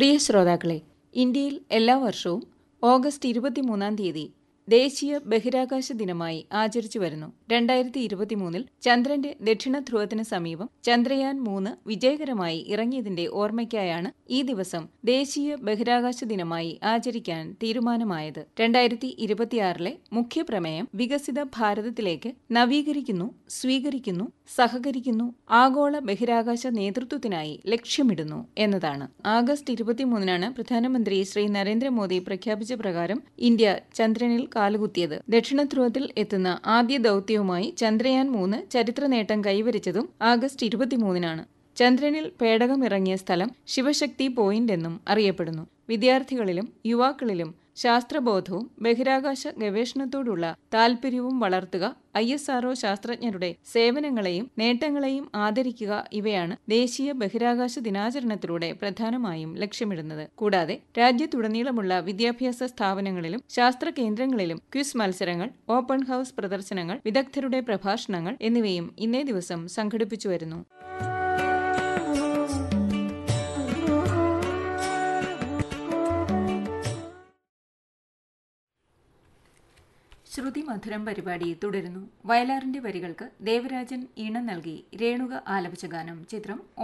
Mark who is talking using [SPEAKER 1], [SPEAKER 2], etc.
[SPEAKER 1] പ്രിയ ശ്രോതാക്കളെ ഇന്ത്യയിൽ എല്ലാ വർഷവും ഓഗസ്റ്റ് ഇരുപത്തിമൂന്നാം തീയതി ദേശീയ ബഹിരാകാശ ദിനമായി ആചരിച്ചു വരുന്നു രണ്ടായിരത്തി ഇരുപത്തിമൂന്നിൽ ചന്ദ്രന്റെ ദക്ഷിണ ധ്രുവത്തിന് സമീപം ചന്ദ്രയാൻ മൂന്ന് വിജയകരമായി ഇറങ്ങിയതിന്റെ ഓർമ്മയ്ക്കായാണ് ഈ ദിവസം ദേശീയ ബഹിരാകാശ ദിനമായി ആചരിക്കാൻ തീരുമാനമായത് രണ്ടായിരത്തി ഇരുപത്തിയാറിലെ മുഖ്യപ്രമേയം വികസിത ഭാരതത്തിലേക്ക് നവീകരിക്കുന്നു സ്വീകരിക്കുന്നു സഹകരിക്കുന്നു ആഗോള ബഹിരാകാശ നേതൃത്വത്തിനായി ലക്ഷ്യമിടുന്നു എന്നതാണ് ആഗസ്റ്റ് ഇരുപത്തിമൂന്നിനാണ് പ്രധാനമന്ത്രി ശ്രീ നരേന്ദ്രമോദി പ്രഖ്യാപിച്ച പ്രകാരം ഇന്ത്യ ചന്ദ്രനിൽ കാലുകുത്തിയത് ദക്ഷിണ ധ്രുവത്തിൽ എത്തുന്ന ആദ്യ ദൌത്യവുമായി ചന്ദ്രയാൻ മൂന്ന് ചരിത്ര നേട്ടം കൈവരിച്ചതും ആഗസ്റ്റ് ഇരുപത്തിമൂന്നിനാണ് ചന്ദ്രനിൽ പേടകം ഇറങ്ങിയ സ്ഥലം ശിവശക്തി പോയിന്റ് എന്നും അറിയപ്പെടുന്നു വിദ്യാർത്ഥികളിലും യുവാക്കളിലും ശാസ്ത്രബോധവും ബഹിരാകാശ ഗവേഷണത്തോടുള്ള താൽപര്യവും വളർത്തുക ഐ എസ് ആർഒ ശാസ്ത്രജ്ഞരുടെ സേവനങ്ങളെയും നേട്ടങ്ങളെയും ആദരിക്കുക ഇവയാണ് ദേശീയ ബഹിരാകാശ ദിനാചരണത്തിലൂടെ പ്രധാനമായും ലക്ഷ്യമിടുന്നത് കൂടാതെ രാജ്യത്തുടനീളമുള്ള വിദ്യാഭ്യാസ സ്ഥാപനങ്ങളിലും ശാസ്ത്ര കേന്ദ്രങ്ങളിലും ക്വിസ് മത്സരങ്ങൾ ഓപ്പൺ ഹൌസ് പ്രദർശനങ്ങൾ വിദഗ്ധരുടെ പ്രഭാഷണങ്ങൾ എന്നിവയും ഇന്നേ ദിവസം സംഘടിപ്പിച്ചു വരുന്നു ശ്രുതി മധുരം പരിപാടി തുടരുന്നു വയലാറിന്റെ വരികൾക്ക് ദേവരാജൻ ഈണം നൽകി രേണുക ആലപിച്ച ഗാനം ചിത്രം